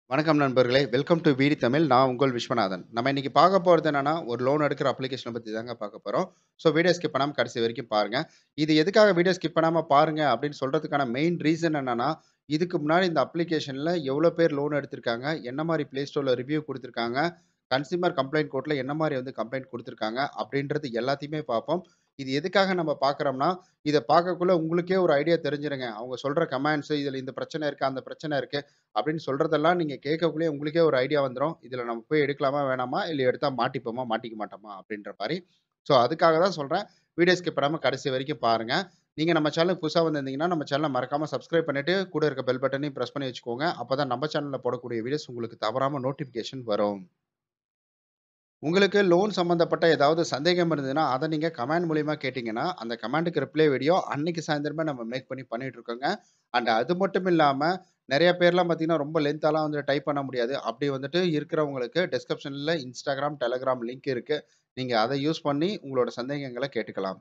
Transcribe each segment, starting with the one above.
வணக்கம் நண்பர்களே! Welcome to VD Tamil. நான் உங்கள் விஸ்வநாதன். நம்ம இன்னைக்கு பார்க்க போறது என்னன்னா, ஒரு லோன் எடுக்கிற அப்ளிகேஷன பத்தி தாங்க பார்க்க போறோம். ஸோ வீடியோ ஸ்கிப் பண்ணாம கடைசி வரைக்கும் பாருங்க. இது எதுக்காக வீடியோ ஸ்கிப் பண்ணாம பாருங்க அப்படின்னு சொல்றதுக்கான மெயின் ரீசன் என்னன்னா, இதுக்கு முன்னாடி இந்த அப்ளிகேஷன்ல எவ்வளோ பேர் லோன் எடுத்திருக்காங்க, என்ன மாரி Play Storeல ரிவ்யூ குடுத்துருக்காங்க, கன்சியூமர் கம்ப்ளைண்ட் கோர்ட்ல என்ன மாரி வந்து கம்ப்ளைண்ட் குடுத்துருக்காங்க அப்படின்றது எல்லாத்தையுமே பார்ப்போம். இது எதுக்காக நம்ம பார்க்குறோம்னா, இத பார்க்கக்குள்ள உங்களுக்கே ஒரு ஐடியா தெரிஞ்சிருங்க. அவங்க சொல்ற கமெண்ட்ஸ் இதுல இந்த பிரச்சனை இருக்கு, அந்த பிரச்சனை இருக்கு அப்படின்னு சொல்றதெல்லாம் நீங்க கேட்கக்குள்ளயே உங்களுக்கே ஒரு ஐடியா வந்துரும். இதுல நம்ம போய் எடுக்கலாமா, வேணாமா? இல்ல எடுத்தா மாட்டிப்போமா, மாட்டிக்க மாட்டோமா? அப்படின்ற மாரி. ஸோ அதுக்காக தான் சொல்றேன். வீடியோ ஸ்கிப் பண்ணாம கடைசி வரைக்கும் பாருங்க. நீங்க நம்ம சேனலுக்கு புதுசா வந்திருந்தீங்கன்னா, நம்ம சேனல மறக்காம சப்ஸ்கிரைப் பண்ணிட்டு, கூட இருக்க பெல் பட்டனையும் பிரஸ் பண்ணி வச்சுக்கோங்க. அப்பதான் நம்ம சேனல்ல போடக்கூடிய வீடியோஸ் உங்களுக்கு தவறாம நோட்டிஃபிகேஷன் வரும். உங்களுக்கு லோன் சம்மந்தப்பட்ட ஏதாவது சந்தேகம் இருந்ததுன்னா, அத நீங்க கமெண்ட் மூலியமா கேட்டீங்கன்னா, அந்த கமெண்ட்க்கு ரிப்ளை வீடியோ அன்னைக்கு சாயந்திரமே நம்ம மேக் பண்ணி பண்ணிட்டு இருக்கோங்க. அண்ட் அது மட்டும் இல்லாம, நெறைய பேர்லாம் பார்த்தீங்கன்னா, ரொம்ப லென்த்தாலாம் வந்து டைப் பண்ண முடியாது. அப்படி வந்துட்டு இருக்கிறவங்களுக்கு டிஸ்கிரிப்ஷன்ல Instagram, Telegram லிங்க் இருக்கு. நீங்க அத யூஸ் பண்ணி உங்களோட சந்தேகங்கள கேட்டுக்கலாம்.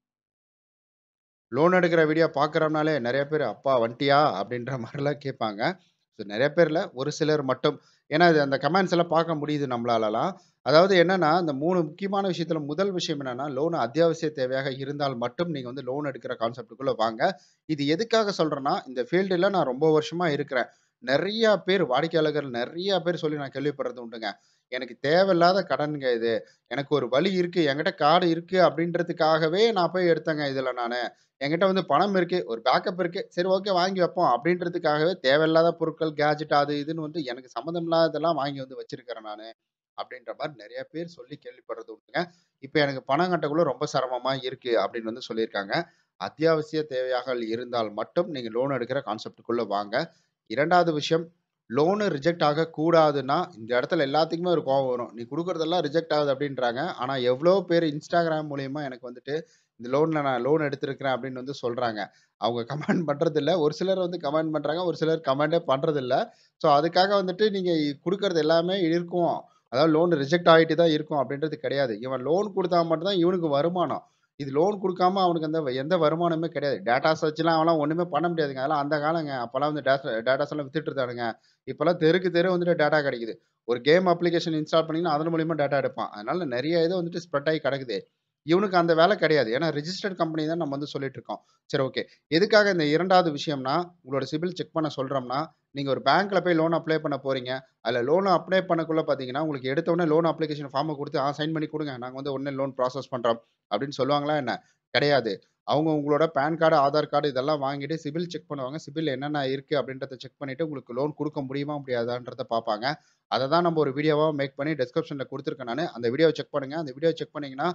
லோன் எடுக்கிற வீடியோ பார்க்குறோம்னாலே நெறைய பேரு, "அப்பா வந்துட்டியா?" அப்படின்ற மாரிலாம் கேட்பாங்க. ஸோ நெறைய பேர் இல்ல, ஒரு சிலர் மட்டும். ஏன்னா, இது அந்த கமெண்ட்ஸ் எல்லாம் பார்க்க முடியுது நம்மளாலலாம். அதாவது என்னன்னா, இந்த 3 முக்கியமான விஷயத்துல முதல் விஷயம் என்னன்னா, லோன் அத்தியாவசிய தேவையாக இருந்தால் மட்டும் நீங்க வந்து லோன் எடுக்கிற கான்செப்ட்க்குள்ள வாங்க. இது எதுக்காக சொல்றேன்னா, இந்த ஃபீல்டுல நான் ரொம்ப வருஷமா இருக்கிறேன். நெறைய பேர் வாடிக்கையாளர்கள் நெறைய பேர் சொல்லி நான் கேள்விப்படுறது உண்டுங்க. "எனக்கு தேவையில்லாத கடன்ங்க இது. எனக்கு ஒரு வழி இருக்கு. என்கிட்ட கார்டு இருக்கு அப்படின்றதுக்காகவே நான் போய் எடுத்தேங்க இதுல நானு. என்கிட்ட வந்து பணம் இருக்கு. ஒரு பேக்கப் இருக்கு. சரி ஓகே வாங்கி வைப்போம்." அப்படின்றதுக்காகவே தேவையில்லாத பொருட்கள், கேட்ஜெட் அது இதுன்னு வந்து எனக்கு சம்மந்தம் இல்லாததெல்லாம் வாங்கி வந்து வச்சிருக்கிறேன் நானு. அப்படின்ற மாரி நெறைய பேர் சொல்லி கேள்விப்படுறது உண்டுங்க. இப்ப எனக்கு பணம் கட்டக்குள்ள ரொம்ப சிரமமா இருக்கு அப்படின்னு வந்து சொல்லியிருக்காங்க. அத்தியாவசிய தேவையாக இருந்தால் மட்டும் நீங்க லோன் எடுக்கிற கான்செப்ட்க்குள்ள வாங்க. 2வது விஷயம், லோனு ரிஜெக்ட் ஆகக்கூடாதுன்னா, இந்த இடத்துல எல்லாத்துக்குமே ஒரு கோவம் வரும். "நீ குடுக்குறதெல்லாம் ரிஜெக்ட் ஆகுது" அப்படின்றாங்க. ஆனா எவ்வளோ பேர் Instagram மூலியமா எனக்கு வந்துட்டு, "இந்த லோன்ல நான் லோன் எடுத்திருக்கிறேன்" அப்படின்னு வந்து சொல்றாங்க. அவங்க கமெண்ட் பண்றதில்ல. ஒரு சிலர் வந்து கமெண்ட் பண்றாங்க. ஒரு சிலர் கமெண்டே பண்றதில்ல. ஸோ அதுக்காக வந்துட்டு நீங்க குடுக்குறது எல்லாமே இருக்கும். அதாவது லோன் ரிஜெக்ட் ஆயிட்டு தான் இருக்கும் அப்படின்றது கிடையாது. இவன் லோன் குடுத்தா மட்டும் தான் இவனுக்கு வருமானம். இது லோன் குடுக்காம அவனுக்கு அந்த எந்த வருமானமுமே கிடையாது. டேட்டாஸ் வச்சுலாம் அவன்லாம் ஒண்ணுமே பண்ண முடியாதுங்க. அதெல்லாம் அந்த காலங்க. அப்பலாம் வந்து டேட்டா டேட்டாஸ் எல்லாம் வித்துட்டு இருந்தானுங்க. இப்பலாம் தெருக்கு தெரு வந்துட்டு டேட்டா கிடைக்குது. ஒரு கேம் அப்ளிகேஷன் இன்ஸ்டால் பண்ணீங்கன்னா, அதன் மூலியமா டேட்டா எடுப்பான். அதனால நெறைய இது வந்துட்டு ஸ்ப்ரெட் ஆயி கிடக்குது. இவனுக்கு அந்த வேலை கிடையாது. ஏன்னா ரிஜிஸ்டர்ட் கம்பெனி தான் நம்ம வந்து சொல்லிட்டு இருக்கோம். சரி ஓகே. எதுக்காக இந்த 2வது விஷயம்னா, உங்களோட சிபில் செக் பண்ண சொல்றோம்னா, நீங்க ஒரு பேங்க்ல போய் லோன் அப்ளை பண்ண போறீங்க. அதுல லோன் அப்ளை பண்ணக்குள்ள பார்த்தீங்கன்னா, உங்களுக்கு எடுத்த உடனே லோன் அப்ளிகேஷன் ஃபார்ம குடுத்து, "ஆ சைன் பண்ணி குடுங்க. நாங்க வந்து உடனே லோன் ப்ராசஸ் பண்றோம்." அப்படின்னு சொல்லுவாங்களா என்ன? கிடையாது. அவங்க உங்களோட பான் கார்டு, ஆதார் கார்டு இதெல்லாம் வாங்கிட்டு சிபில் செக் பண்ணுவாங்க. சிபில் என்னென்ன இருக்கு அப்படின்றத செக் பண்ணிட்டு, உங்களுக்கு லோன் குடுக்க முடியுமா, முடியாதான்றத பார்ப்பாங்க. அத தான் நம்ம ஒரு வீடியோவா மேக் பண்ணி டிஸ்கிரிப்ஷன்ல குடுத்துருக்கேன் நானு. அந்த வீடியோவ செக் பண்ணுங்க. அந்த வீடியோவ செக் பண்ணீங்கன்னா,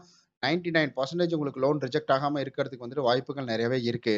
99% உங்களுக்கு லோன் ரிஜெக்ட் ஆகாம இருக்கிறதுக்கு வந்துட்டு வாய்ப்புகள் நெறையவே இருக்கு.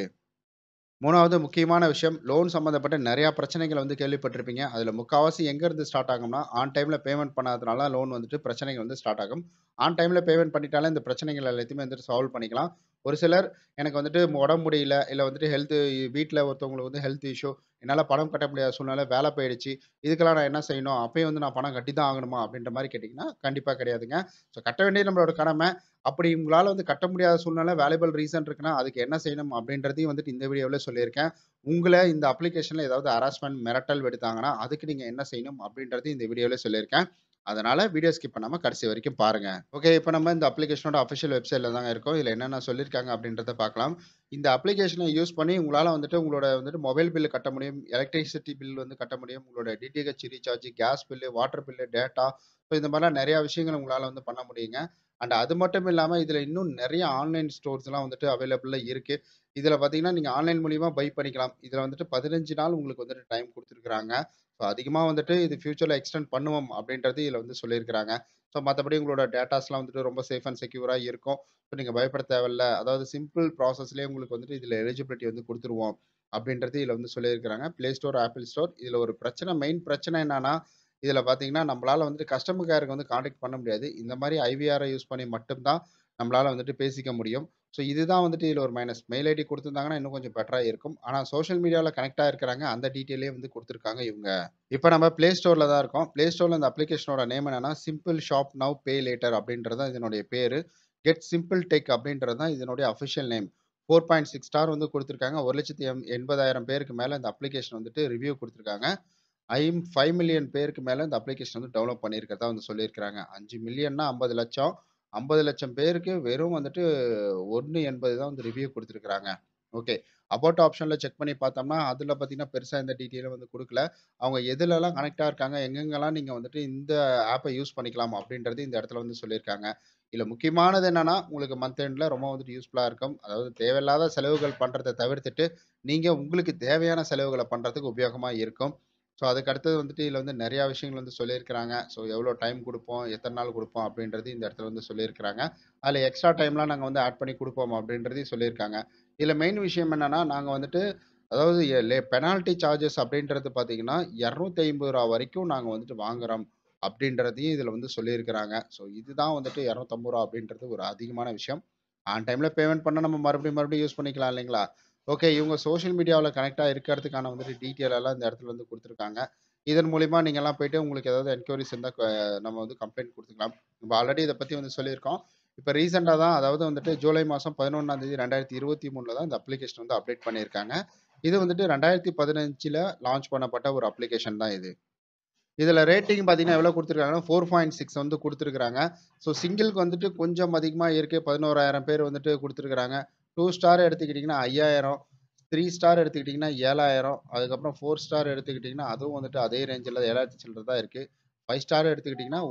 3வது முக்கியமான விஷயம், லோன் சம்மந்தப்பட்ட நெறைய பிரச்சனைகள வந்து கேள்விப்பட்டிருப்பீங்க. அதுல முக்காவாசி எங்கருந்து ஸ்டார்ட் ஆகும்னா, ஆன் டைம்ல பேமெண்ட் பண்ணாததுனால லோன் வந்துட்டு பிரச்சனைகள் வந்து ஸ்டார்ட் ஆகும். ஆன் டைம்ல பேமெண்ட் பண்ணிட்டாலே இந்த பிரச்சனைகள் எல்லாத்தையுமே வந்துட்டு சால்வ் பண்ணிக்கலாம். ஒரு சிலர் எனக்கு வந்துட்டு உடம்பு முடியல, இல்ல வந்துட்டு ஹெல்த் வீட்ல ஒருத்தவங்களுக்கு வந்து ஹெல்த் இஷ்யூ, என்னால பணம் கட்ட முடியாத சூழ்நிலை, வேல போயிடுச்சு. இதுக்கெல்லாம் நான் என்ன செய்யணும்? அப்பயும் வந்து நான் பணம் கட்டி தான் ஆகணுமா? அப்படின்ற மாரி கேட்டீங்கன்னா, கண்டிப்பா கிடையாதுங்க. ஸோ கட்ட வேண்டியது நம்மளோட கடமை. அப்படி உங்களால வந்து கட்ட முடியாத சூழ்நிலை, வேலியபிள் ரீசன் இருக்குன்னா, அதுக்கு என்ன செய்யணும் அப்படின்றதையும் வந்துட்டு இந்த வீடியோல சொல்லியிருக்கேன். உங்கள இந்த அப்ளிகேஷன்ல ஏதாவது ஹராஸ்மென்ட், மிரட்டல் விடுத்தாங்கன்னா, அதுக்கு நீங்க என்ன செய்யணும் அப்படின்றதையும் இந்த வீடியோல சொல்லியிருக்கேன். அதனால வீடியோ ஸ்கிப் பண்ணாம கடைசி வரைக்கும் பாருங்க. ஓகே. இப்ப நம்ம இந்த அப்ளிகேஷனோட அஃபிஷியல் வெப்சைட்ல தாங்க இருக்கோம். இதுல என்னென்ன சொல்லியிருக்காங்க அப்படின்றத பார்க்கலாம். இந்த அப்ளிகேஷன யூஸ் பண்ணி உங்களால வந்துட்டு உங்களோட வந்துட்டு மொபைல் பில் கட்ட முடியும். எலக்ட்ரிசிட்டி பில் வந்து கட்ட முடியும். உங்களோட DTH recharge, gas bill, water bill, data so இந்த மாரிலாம் நெறைய விஷயங்கள் உங்களால வந்து பண்ண முடியுங்க. அண்ட் அது மட்டும் இல்லாம இதுல இன்னும் நெறைய ஆன்லைன் ஸ்டோர்ஸ்லாம் வந்துட்டு அவைலபிள்ல இருக்கு. இதுல பார்த்தீங்கன்னா, நீங்க ஆன்லைன் மூலியமா பை பண்ணிக்கலாம். இதுல வந்துட்டு 15 நாள் உங்களுக்கு வந்துட்டு டைம் குடுத்துருக்காங்க. ஸோ அதிகமா வந்துட்டு இது ஃபியூச்சர்ல எக்ஸ்டெண்ட் பண்ணுவோம் அப்படின்றது இதுல வந்து சொல்லியிருக்கிறாங்க. ஸோ மத்தபடி உங்களோட டேட்டாஸ்லாம் வந்துட்டு ரொம்ப சேஃப் அண்ட் செக்யூரா இருக்கும். ஸோ நீங்க பயப்பட தேவையில்ல. அதாவது சிம்பிள் ப்ராசஸ்லயே உங்களுக்கு வந்துட்டு இதுல எலிஜிபிலிட்டி வந்து குடுத்துருவோம். அப்படின்றது இதுல வந்து சொல்லியிருக்கிறாங்க. Play Store, Apple Store இதுல ஒரு பிரச்சனை மெயின் பிரச்சனை என்னன்னா, இதுல பார்த்தீங்கன்னா, நம்மளால வந்துட்டு கஸ்டமர் கேருக்கு வந்து கான்டாக்ட் பண்ண முடியாது. இந்த மாரி ஐவிஆர யூஸ் பண்ணி மட்டும் தான் நம்மளால வந்துட்டு பேசிக்க முடியும். ஸோ இதுதான் வந்துட்டு இதுல ஒரு மைனஸ். மெயில் ஐடி குடுத்திருந்தாங்கன்னா, இன்னும் கொஞ்சம் பெட்டரா இருக்கும். ஆனா சோசியல் மீடியால கனெக்ட் ஆயிருக்கிறாங்க. அந்த டீட்டெயிலயே வந்து குடுத்துருக்காங்க இவங்க. இப்ப நம்ம Play Storeல தான் இருக்கோம். Play Storeல இந்த அப்ளிகேஷனோட நேம் என்னன்னா, simple shop now pay later அப்படின்றது தான் இதனுடைய பேரு. கெட் சிம்பிள் டெக் அப்படின்றது தான் இதனுடைய அஃபிஷியல் நேம். 4.6 ஸ்டார் வந்து குடுத்துருக்காங்க. 1,80,000 பேருக்கு மேல இந்த அப்ளிகேஷன் வந்துட்டு ரிவ்யூ குடுத்துருக்காங்க. ஐம் 5,000,000 பேருக்கு மேல இந்த அப்ளிகேஷன் வந்து டவுன்லோட் பண்ணியிருக்கிறதா வந்து சொல்லியிருக்கிறாங்க. 5,000,000ன்னா 50,00,000 50,00,000 பேருக்கு வெறும் வந்துட்டு 1.80 தான் வந்து ரிவ்யூ குடுத்துருக்காங்க. ஓகே. அபௌட் ஆப்ஷன்ல செக் பண்ணி பார்த்தோம்னா, அதுல பார்த்தீங்கன்னா, பெருசா எந்த டீட்டெயிலும் வந்து குடுக்கல. அவங்க எதுலலாம் கனெக்ட்டா இருக்காங்க, எங்கெங்கலாம் நீங்க வந்துட்டு இந்த ஆப்ப யூஸ் பண்ணிக்கலாம் அப்படின்றது இந்த இடத்துல வந்து சொல்லியிருக்காங்க. இதுல முக்கியமானது என்னன்னா, உங்களுக்கு மந்த் எண்ட்ல ரொம்ப வந்துட்டு யூஸ்ஃபுல்லா இருக்கும். அதாவது தேவையில்லாத செலவுகள் பண்றத தவிர்த்துட்டு, நீங்க உங்களுக்கு தேவையான செலவுகள பண்றதுக்கு உபயோகமா இருக்கும். ஸோ, அதுக்கு அடுத்தது வந்துட்டு இதுல வந்து நெறையா விஷயங்கள் வந்து சொல்லியிருக்கிறாங்க. ஸோ, எவ்வளோ டைம் குடுப்போம், எத்தன நாள் குடுப்போம் அப்படின்றது இந்த இடத்துல வந்து சொல்லியிருக்கிறாங்க. அதுல எக்ஸ்ட்ரா டைம்லாம் நாங்க வந்து ஆட் பண்ணி குடுப்போம் அப்படின்றதையும் சொல்லியிருக்காங்க. இதுல மெயின் விஷயம் என்னன்னா, நாங்க வந்துட்டு அதாவது எ லே பெனால்டி சார்ஜஸ் அப்படின்றது பார்த்தீங்கன்னா, ரூ. 250 வரைக்கும் நாங்க வந்துட்டு வாங்குறோம் அப்படின்றதையும் இதுல வந்து சொல்லியிருக்கிறாங்க. ஸோ, இதுதான் வந்துட்டு ரூ. 250 அப்படின்றது ஒரு அதிகமான விஷயம். ஆன் டைம்ல பேமெண்ட் பண்ணா நம்ம மறுபடியும் மறுபடியும் யூஸ் பண்ணிக்கலாம் இல்லைங்களா? ஓகே. இவங்க சோசியல் மீடியாவுல கனெக்ட்டா இருக்கிறதுக்கான வந்துட்டு டீட்டெயில் எல்லாம் இந்த இடத்துல வந்து குடுத்துருக்காங்க. இதன் மூலியமா நீங்கலாம் போயிட்டு உங்களுக்கு ஏதாவது என்குயரீஸ் இருந்தா க நம்ம வந்து கம்ப்ளைண்ட் குடுத்துக்கலாம். நம்ம ஆல்ரெடி இத பத்தி வந்து சொல்லியிருக்கோம். இப்ப ரீசென்ட்டா தான் அதாவது வந்துட்டு ஜூலை மாசம் 11ஆம் தேதி 2023ல தான் இந்த அப்ளிகேஷன் வந்து அப்டேட் பண்ணியிருக்காங்க. இது வந்துட்டு 2015ல லான்ச் பண்ணப்பட்ட ஒரு அப்ளிகேஷன் தான் இது. இதுல ரேட்டிங் பார்த்தீங்கன்னா, எவ்வளோ குடுத்துருக்காங்கன்னா, 4.6 வந்து குடுத்துருக்காங்க. ஸோ, சிங்கிள்க்கு வந்துட்டு கொஞ்சம் அதிகமா இருக்கு. 11,000 பேர் வந்துட்டு குடுத்துருக்காங்க. 2 ஸ்டார் எடுத்துக்கிட்டீங்கன்னா 5,000 3 ஸ்டார் எடுத்துக்கிட்டீங்கன்னா 7,000 அதுக்கப்புறம் 4 ஸ்டார் எடுத்துக்கிட்டீங்கன்னா, அதுவும் வந்துட்டு அதே ரேஞ்சுல 7,000 சில்லற தான் இருக்கு. 5 ஸ்டார் எடுத்துக்கிட்டீங்கன்னா,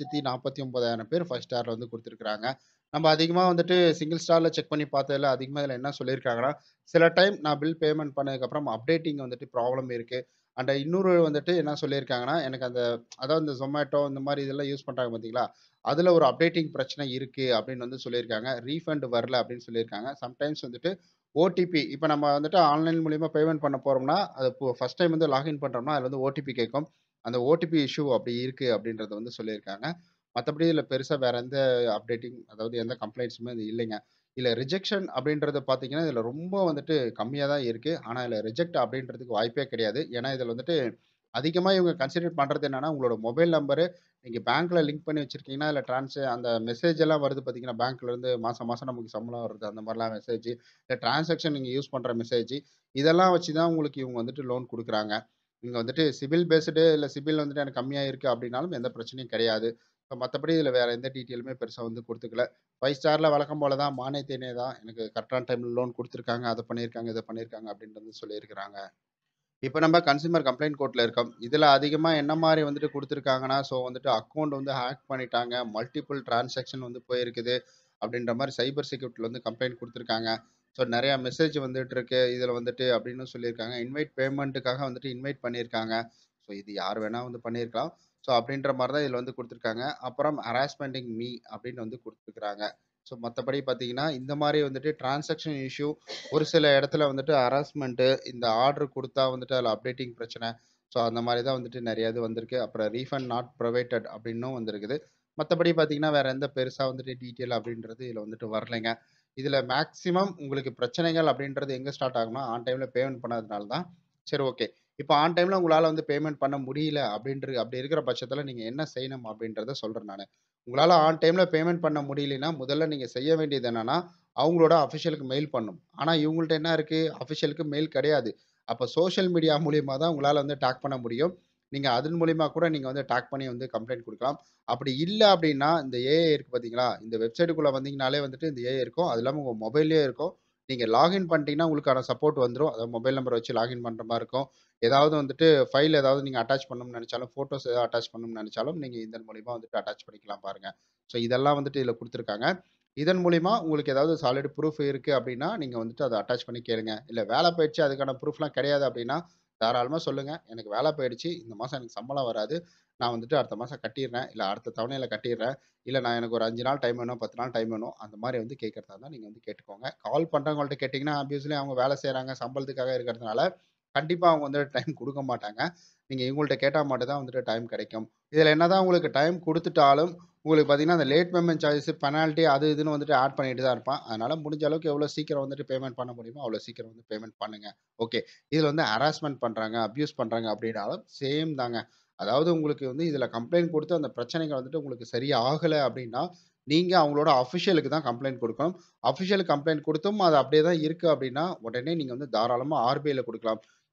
1,49,000 பேர் 5 ஸ்டார்ல வந்து குடுத்துருக்காங்க. நம்ம அதிகமா வந்துட்டு சிங்கிள் ஸ்டார்ல செக் பண்ணி பார்த்ததுல அதிகமா இதுல என்ன சொல்லியிருக்காங்கன்னா, சில டைம் நான் பில் பேமெண்ட் பண்ணதுக்கப்புறம் அப்டேட்டிங் வந்துட்டு ப்ராப்ளம் இருக்கு. அண்ட் இன்னொரு வந்துட்டு என்ன சொல்லியிருக்காங்கன்னா, எனக்கு அந்த அதாவது இந்த Zomato இந்த மாரி இதெல்லாம் யூஸ் பண்றாங்க பார்த்தீங்களா? அதுல ஒரு அப்டேட்டிங் பிரச்சனை இருக்கு அப்படின்னு வந்து சொல்லியிருக்காங்க. ரீஃபண்ட் வரல அப்படின்னு சொல்லியிருக்காங்க. சம்டைம்ஸ் வந்துட்டு ஓடிபி இப்ப நம்ம வந்துட்டு ஆன்லைன் மூலியமா பேமெண்ட் பண்ண போறோம்னா, அது இப்போ ஃபர்ஸ்ட் டைம் வந்து லாகின் பண்றோம்னா, அதுல வந்து ஓடிபி கேட்கும். அந்த ஓடிபி இஷ்யூ அப்படி இருக்கு அப்படின்றத வந்து சொல்லியிருக்காங்க. மத்தபடி இதுல பெருசா வேற எந்த அப்டேட்டிங் அதாவது எந்த கம்ப்ளைண்ட்ஸுமே இது இல்லைங்க. இதுல ரிஜெக்ஷன் அப்படின்றத பார்த்தீங்கன்னா, இதுல ரொம்ப வந்துட்டு கம்மியா தான் இருக்கு. ஆனா இதுல ரிஜெக்ட் அப்படின்றதுக்கு வாய்ப்பே கிடையாது. ஏன்னா இதுல வந்துட்டு அதிகமா இவங்க கன்சிடர் பண்றது என்னன்னா, உங்களோட மொபைல் நம்பரு நீங்க பேங்க்ல லிங்க் பண்ணி வச்சிருக்கீங்கன்னா, அதுல ட்ரான்ஸ் அந்த மெசேஜ் எல்லாம் வருது பார்த்தீங்கன்னா, பேங்க்ல இருந்து மாசம் மாசம் நமக்கு சம்பளம் வருது. அந்த மாரிலாம் மெசேஜ், இல்ல டிரான்சாக்ஷன் நீங்க யூஸ் பண்ற மெசேஜ் இதெல்லாம் வச்சு தான் உங்களுக்கு இவங்க வந்துட்டு லோன் குடுக்குறாங்க. நீங்க வந்துட்டு சிபில் பேஸ்டு இல்ல சிபில் வந்துட்டு எனக்கு கம்மியா இருக்கு அப்படின்னாலும் எந்த பிரச்சனையும் கிடையாது. இப்ப மத்தபடி இதுல வேற எந்த டீட்டெயிலுமே பெருசா வந்து குடுத்துக்கல. 5 ஸ்டார்ல வழக்கம் போல தான் மானே தேனே தான். எனக்கு கரெக்ட்டான டைம்ல லோன் குடுத்துருக்காங்க. அத பண்ணியிருக்காங்க, இத பண்ணியிருக்காங்க அப்படின்ட்டு வந்து சொல்லியிருக்கிறாங்க. இப்ப நம்ம கன்சியூமர் கம்ப்ளைண்ட் கோர்ட்ல இருக்கோம். இதுல அதிகமா என்ன மாரி வந்துட்டு குடுத்துருக்காங்கன்னா, ஸோ வந்துட்டு அக்கவுண்ட் வந்து ஹேக் பண்ணிட்டாங்க. மல்டிபிள் டிரான்சாக்ஷன் வந்து போயிருக்குது. அப்படின்ற மாரி சைபர் செக்யூரிட்டில வந்து கம்ப்ளைண்ட் குடுத்துருக்காங்க. ஸோ நெறைய மெசேஜ் வந்துட்டு இருக்கு. இதுல வந்துட்டு அப்படின்னு சொல்லியிருக்காங்க. இன்வைட் பேமெண்ட்டுக்காக வந்துட்டு இன்வைட் பண்ணியிருக்காங்க. ஸோ இது யார் வேணா வந்து பண்ணியிருக்கலாம். ஸோ அப்படின்ற மாரி தான் இதுல வந்து குடுத்துருக்காங்க. அப்புறம் ஹராஸ்மென்டிங் மீ அப்படின்னு வந்து குடுத்துருக்காங்க. ஸோ மத்தபடி பார்த்தீங்கன்னா, இந்த மாரி வந்துட்டு டிரான்சாக்ஷன் இஷ்யூ ஒரு சில இடத்துல வந்துட்டு ஹராஸ்மென்ட்டு இந்த ஆர்டர் குடுத்தா வந்துட்டு அதுல அப்டேட்டிங் பிரச்சனை. ஸோ அந்த மாரி தான் வந்துட்டு நெறைய இது வந்திருக்கு. அப்புறம் ரீஃபண்ட் நாட் ப்ரொவைடட் அப்படின்னும் வந்திருக்குது. மத்தபடி பார்த்தீங்கன்னா, வேற எந்த பெருசா வந்துட்டு டீட்டெயில் அப்படின்றது இதுல வந்துட்டு வரலைங்க. இதுல மேக்ஸிமம் உங்களுக்கு பிரச்சனைகள் அப்படின்றது எங்க ஸ்டார்ட் ஆகும்னா, ஆன் டைம்ல பேமெண்ட் பண்ணாதனால தான். சரி ஓகே. இப்ப ஆன் டைம்ல உங்களால வந்து பேமெண்ட் பண்ண முடியல அப்படின்ற அப்படி இருக்கிற பட்சத்துல நீங்க என்ன செய்யணும் அப்படின்றத சொல்றேன் நானு. உங்களால ஆன் டைம்ல பேமெண்ட் பண்ண முடியலைன்னா, முதல்ல நீங்க செய்ய வேண்டியது என்னன்னா, அவங்களோட அஃபிஷியலுக்கு மெயில் பண்ணணும். ஆனா இவங்கள்ட்ட என்ன இருக்கு? அஃபிஷியலுக்கு மெயில் கிடையாது. அப்ப சோசியல் மீடியா மூலியமா தான் உங்களால வந்து டாக் பண்ண முடியும். நீங்க அதன் மூலியமா கூட நீங்க வந்து டாக் பண்ணி வந்து கம்ப்ளைண்ட் குடுக்கலாம். அப்படி இல்ல அப்படின்னா, இந்த ஏஐ இருக்கு பார்த்தீங்களா? இந்த வெப்சைட்க்குள்ள வந்தீங்கனாலே வந்துட்டு இந்த ஏஐ இருக்கும். அது இல்லாம உங்க மொபைல்லயே இருக்கும். நீங்க லாகின் பண்ணிட்டீங்கன்னா, உங்களுக்கான சப்போர்ட் வந்துரும். அதாவது மொபைல் நம்பர வச்சு லாகின் பண்ற மாரி இருக்கும். ஏதாவது வந்துட்டு ஃபைல் ஏதாவது நீங்க அட்டாச் பண்ணணும்னு நெனச்சாலும், ஃபோட்டோஸ் ஏதாவது அட்டாச் பண்ணணும்னு நெனச்சாலும், நீங்க இதன் மூலியமா வந்துட்டு அட்டாச் பண்ணிக்கலாம் பாருங்க. ஸோ இதெல்லாம் வந்துட்டு இதுல குடுத்துருக்காங்க. இதன் மூலியமா உங்களுக்கு ஏதாவது சாலிட் ப்ரூஃப் இருக்கு அப்படின்னா, நீங்க வந்துட்டு அத அட்டாச் பண்ணி கேளுங்க. இல்ல வேல போயிடுச்சு அதுக்கான ப்ரூஃப்லாம் கிடையாது அப்படின்னா, தாராளமா சொல்லுங்க. எனக்கு வேல போயிடுச்சு. இந்த மாசம் எனக்கு சம்பளம் வராது. நான் வந்துட்டு அடுத்த மாசம் கட்டிர்றேன். இல்ல அடுத்த தவணையில கட்டிர்றேன். இல்ல நான் எனக்கு ஒரு 5 நாள் டைம் வேணும், 10 நாள் டைம் வேணும். அந்த மாரி வந்து கேட்கிறதா இருந்தா நீங்க வந்து கேட்டுக்கோங்க. கால் பண்றவங்கள்ட்ட கேட்டீங்கன்னா, ஆப்வியஸ்லி அவங்க வேல செய்றாங்க, சம்பளத்துக்காக இருக்கிறதுனால, கண்டிப்பா அவங்க வந்து டைம் குடுக்க மாட்டாங்க. நீங்க இவங்கள்ட்ட கேட்டா மட்டும் தான் வந்துட்டு டைம் கிடைக்கும். இதுல என்னதான் உங்களுக்கு டைம் குடுத்துட்டாலும், உங்களுக்கு பார்த்தீங்கன்னா, அந்த லேட் பேமெண்ட் சார்ஜஸ், பெனால்டி அது இதுன்னு வந்துட்டு ஆட் பண்ணிட்டு தான் இருப்பான். அதனால முடிஞ்ச அளவுக்கு எவ்வளோ சீக்கிரம் வந்துட்டு பேமெண்ட் பண்ண முடியுமோ, அவ்வளோ சீக்கிரம் வந்து பேமெண்ட் பண்ணுங்க. ஓகே. இதுல வந்து ஹராஸ்மென்ட் பண்றாங்க, அப்யூஸ் பண்றாங்க அப்படின்னாலும் சேம் தாங்க. அதாவது உங்களுக்கு வந்து இதுல கம்ப்ளைண்ட் குடுத்து அந்த பிரச்சனைகள் வந்துட்டு உங்களுக்கு சரியா ஆகல அப்படின்னா, நீங்க அவங்களோட அஃபிஷியலுக்கு தான் கம்ப்ளைண்ட் குடுக்கணும். அஃபிஷியலுக்கு கம்ப்ளைண்ட் குடுத்தும் அது அப்படியே தான் இருக்கு அப்படின்னா, உடனே நீங்க வந்து தாராளமா ஆர்பிஐல குடுக்கலாம்.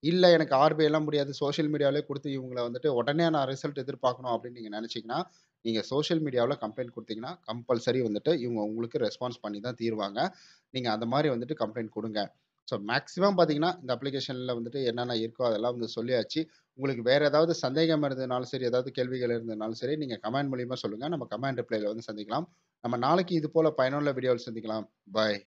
இல்ல எனக்கு ஆர்பிஐ எல்லாம் முடியாது. சோசியல் மீடியாவிலே குடுத்து இவங்கள வந்துட்டு உடனே நான் ரிசல்ட் எதிர்பார்க்கணும் அப்படின்னு நீங்க நினைச்சீங்கன்னா, நீங்க சோசியல் மீடியாவுல கம்ப்ளைண்ட் குடுத்தீங்கன்னா, கம்பல்சரி வந்துட்டு இவங்க உங்களுக்கு ரெஸ்பான்ஸ் பண்ணி தான் தீருவாங்க. நீங்க அந்த மாரி வந்துட்டு கம்ப்ளைண்ட் குடுங்க. ஸோ மேக்ஸிமம் பார்த்தீங்கன்னா, இந்த அப்ளிகேஷன்ல வந்துட்டு என்னென்ன இருக்கோ அதெல்லாம் வந்து சொல்லியாச்சு. உங்களுக்கு வேற ஏதாவது சந்தேகம் இருந்ததுனாலும் சரி, ஏதாவது கேள்விகள் இருந்ததுனாலும் சரி, நீங்க கமெண்ட் மூலியமா சொல்லுங்க. நம்ம கமெண்ட் ரிப்ளைல வந்து சந்திக்கலாம். நம்ம நாளைக்கு இது போல பயனுள்ள வீடியோவில் சந்திக்கலாம். பாய்.